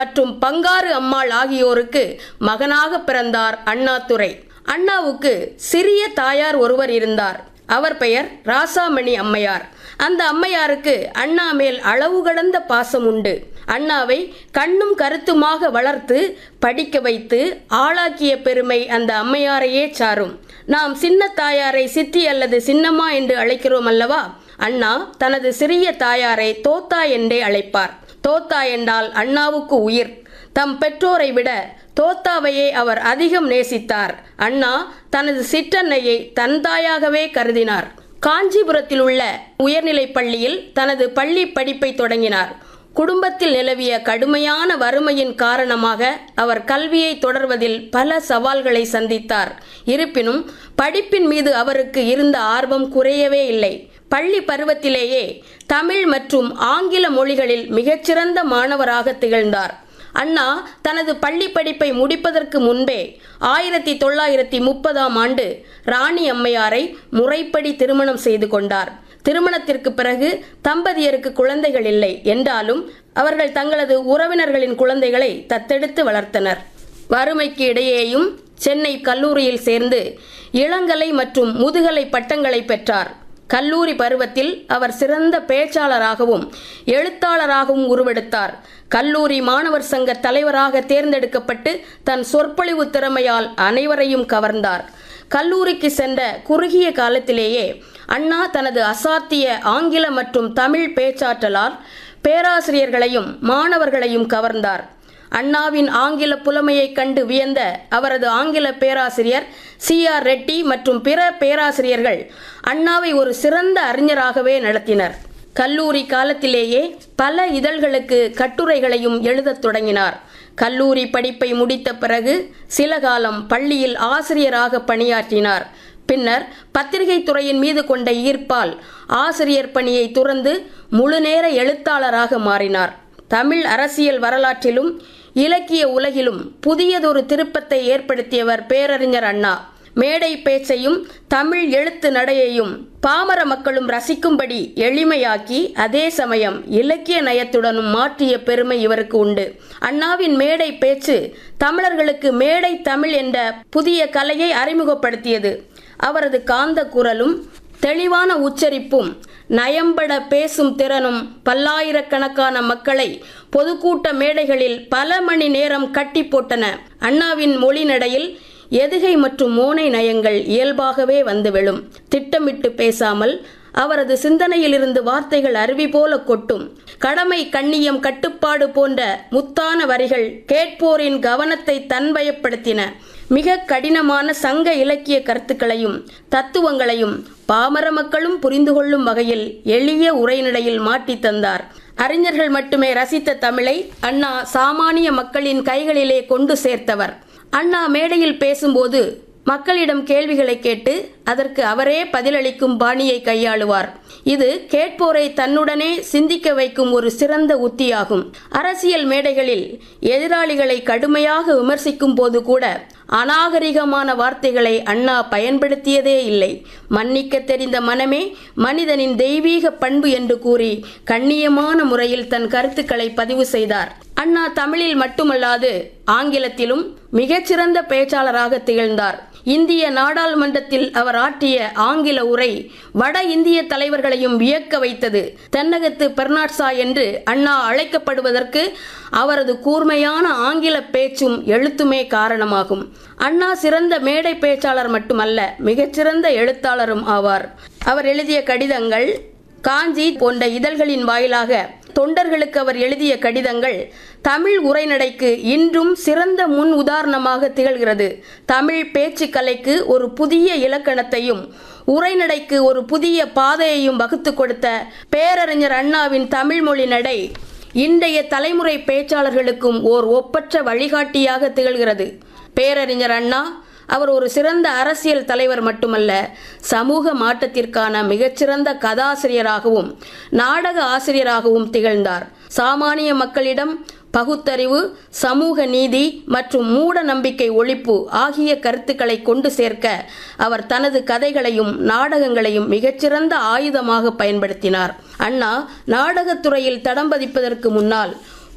மற்றும் பங்காரு அம்மாள் ஆகியோருக்கு மகனாக பிறந்தார் அண்ணாதுரை அண்ணாவுக்கு சிறிய தாயார் ஒருவர் இருந்தார் அவர் பெயர் ராசாமணி அம்மையார் அந்த அம்மையாருக்கு அண்ணா மேல் அளவு கடந்த பாசம் உண்டு அண்ணாவை கண்ணும் கருத்துமாக வளர்த்து படிக்க வைத்து ஆளாக்கிய பெருமை அந்த அம்மையாரையே சாரும் நாம் சின்ன தாயாரை சித்தி அல்லது சின்னம்மா என்று அழைக்கிறோம் அல்லவா அண்ணா தனது சிறிய தாயாரை தோத்தா என்றே அழைப்பார் தோத்தா என்றால் அண்ணாவுக்கு உயிர் தம் பெற்றோரை விட தோத்தாவையே அவர் அதிகம் நேசித்தார் அண்ணா தனது சிற்றன்னையை தன் தாயாகவே கருதினார் காஞ்சிபுரத்தில் உள்ள உயர்நிலைப் பள்ளியில் தனது பள்ளி படிப்பை தொடங்கினார் குடும்பத்தில் நிலவிய கடுமையான வறுமையின் காரணமாக அவர் கல்வியை தொடர்வதில் பல சவால்களை சந்தித்தார் இருப்பினும் படிப்பின் மீது அவருக்கு இருந்த ஆர்வம் குறையவே இல்லை பள்ளி பருவத்திலேயே தமிழ் மற்றும் ஆங்கில மொழிகளில் மிகச்சிறந்த மாணவராக திகழ்ந்தார் அண்ணா தனது பள்ளி படிப்பை முடிப்பதற்கு முன்பே ஆயிரத்தி தொள்ளாயிரத்தி முப்பதாம் ஆண்டு ராணி அம்மையாரை முறைப்படி திருமணம் செய்து கொண்டார் திருமணத்திற்கு பிறகு தம்பதியருக்கு குழந்தைகள் இல்லை என்றாலும் அவர்கள் தங்களது உறவினர்களின் குழந்தைகளை தத்தெடுத்து வளர்த்தனர் வறுமைக்கு இடையேயும் சென்னை கல்லூரியில் சேர்ந்து இளங்கலை மற்றும் முதுகலை பட்டங்களை பெற்றார் கல்லூரி பருவத்தில் அவர் சிறந்த பேச்சாளராகவும் எழுத்தாளராகவும் உருவெடுத்தார் கல்லூரி மாணவர் சங்க தலைவராக தேர்ந்தெடுக்கப்பட்டு தன் சொற்பொழிவு திறமையால் அனைவரையும் கவர்ந்தார் கல்லூரிக்கு சென்ற குறுகிய காலத்திலேயே அண்ணா தனது அசாத்திய ஆங்கில மற்றும் தமிழ் பேச்சாற்றலால் பேராசிரியர்களையும் மாணவர்களையும் கவர்ந்தார் அண்ணாவின் ஆங்கில புலமையை கண்டு வியந்த அவரது ஆங்கில பேராசிரியர் சி ஆர் ரெட்டி மற்றும் பிற பேராசிரியர்கள் அண்ணாவை ஒரு சிறந்த அறிஞராகவே நடத்தினர் கல்லூரி காலத்திலேயே பல இதழ்களுக்கு கட்டுரைகளையும் எழுதத் தொடங்கினார் கல்லூரி படிப்பை முடித்த பிறகு சில காலம் பள்ளியில் ஆசிரியராக பணியாற்றினார் பின்னர் பத்திரிகை துறையின் மீது கொண்ட ஈர்ப்பால் ஆசிரியர் பணியை துறந்து முழுநேர எழுத்தாளராக மாறினார் தமிழ் அரசியல் வரலாற்றிலும் இலக்கிய உலகிலும் புதியதொரு திருப்பத்தை ஏற்படுத்தியவர் பேரறிஞர் அண்ணா மேடை பேச்சையும் தமிழ் எழுத்து நடையையும் பாமர மக்களும் ரசிக்கும்படி எளிமையாக்கி அதே சமயம் இலக்கிய நயத்துடனும் மாற்றிய பெருமை இவருக்கு உண்டு அண்ணாவின் மேடை பேச்சு தமிழர்களுக்கு மேடை தமிழ் என்ற புதிய கலையை அறிமுகப்படுத்தியது அவரது காந்த குரலும் தெளிவான உச்சரிப்பும் நயம்பட பேசும் திறனும் பல்லாயிரக்கணக்கான மக்களை பொதுக்கூட்ட மேடைகளில் பல மணி நேரம் கட்டி போட்டன அண்ணாவின் மொழி நடையில் எதுகை மற்றும் மோனை நயங்கள் இயல்பாகவே வந்து விழும் திட்டமிட்டு பேசாமல் அவரது சிந்தனையிலிருந்து வார்த்தைகள் அருவி போல கொட்டும் கடமை கண்ணியம் கட்டுப்பாடு போன்ற முத்தான வரிகள் கேட்போரின் கவனத்தை தன்வயப்படுத்தின மிக கடினமான சங்க இலக்கிய கருத்துக்களையும் தத்துவங்களையும் பாமர மக்களும் புரிந்து கொள்ளும் வகையில் எளிய உரைநடையில் மாட்டி தந்தார் அறிஞர்கள் மட்டுமே ரசித்த தமிழை அண்ணா சாமானிய மக்களின் கைகளிலே கொண்டு சேர்த்தவர் அண்ணா மேடையில் பேசும்போது மக்களிடம் கேள்விகளை கேட்டு அதற்கு அவரே பதிலளிக்கும் பாணியை கையாளுவார் இது கேட்போரை தன்னுடனே சிந்திக்க வைக்கும் ஒரு சிறந்த உத்தியாகும் அரசியல் மேடைகளில் எதிராளிகளை கடுமையாக விமர்சிக்கும் போது கூட அநாகரிகமான வார்த்தைகளை அண்ணா பயன்படுத்தியதே இல்லை மன்னிக்க தெரிந்த மனமே மனிதனின் தெய்வீக பண்பு என்று கூறி கண்ணியமான முறையில் தன் கருத்துக்களை பதிவு செய்தார் அண்ணா தமிழில் மட்டுமல்லாது ஆங்கிலத்திலும் மிகச்சிறந்த பேச்சாளராக திகழ்ந்தார் இந்திய நாடாளுமன்றத்தில் அவர் ஆற்றிய ஆங்கில உரை வட இந்திய தலைவர்களையும் வியக்க வைத்தது தென்னகத்து பெர்னாட்சா என்று அண்ணா அழைக்கப்படுவதற்கு அவரது கூர்மையான ஆங்கில பேச்சும் எழுத்துமே காரணமாகும் அண்ணா சிறந்த மேடை பேச்சாளர் மட்டுமல்ல மிகச்சிறந்த எழுத்தாளரும் ஆவார் அவர் எழுதிய கடிதங்கள் காஞ்சி போன்ற இதழ்களின் வாயிலாக தொண்டர்களுக்கு அவர் எழுதிய கடிதங்கள் தமிழ் உரைநடைக்கு இன்றும் சிறந்த முன் உதாரணமாக திகழ்கிறது தமிழ் பேச்சு கலைக்கு ஒரு புதிய இலக்கணத்தையும் உரைநடைக்கு ஒரு புதிய பாதையையும் வகுத்து கொடுத்த பேரறிஞர் அண்ணாவின் தமிழ் மொழி நடை இன்றைய தலைமுறை பேச்சாளர்களுக்கும் ஓர் ஒப்பற்ற வழிகாட்டியாக திகழ்கிறது பேரறிஞர் அண்ணா அவர் ஒரு சிறந்த அரசியல் தலைவர் மட்டுமல்ல சமூக மாற்றத்திற்கான மிகச்சிறந்த கதாசிரியராகவும் நாடக ஆசிரியராகவும் திகழ்ந்தார் சாமானிய மக்களிடம் பகுத்தறிவு சமூக நீதி மற்றும் மூட நம்பிக்கை ஒழிப்பு ஆகிய கருத்துக்களை கொண்டு சேர்க்க அவர் தனது கதைகளையும் நாடகங்களையும் மிகச்சிறந்த ஆயுதமாக பயன்படுத்தினார் அண்ணா நாடகத்துறையில் தடம் பதிப்பதற்கு முன்னால்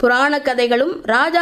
புராண கதைகளும் ராஜா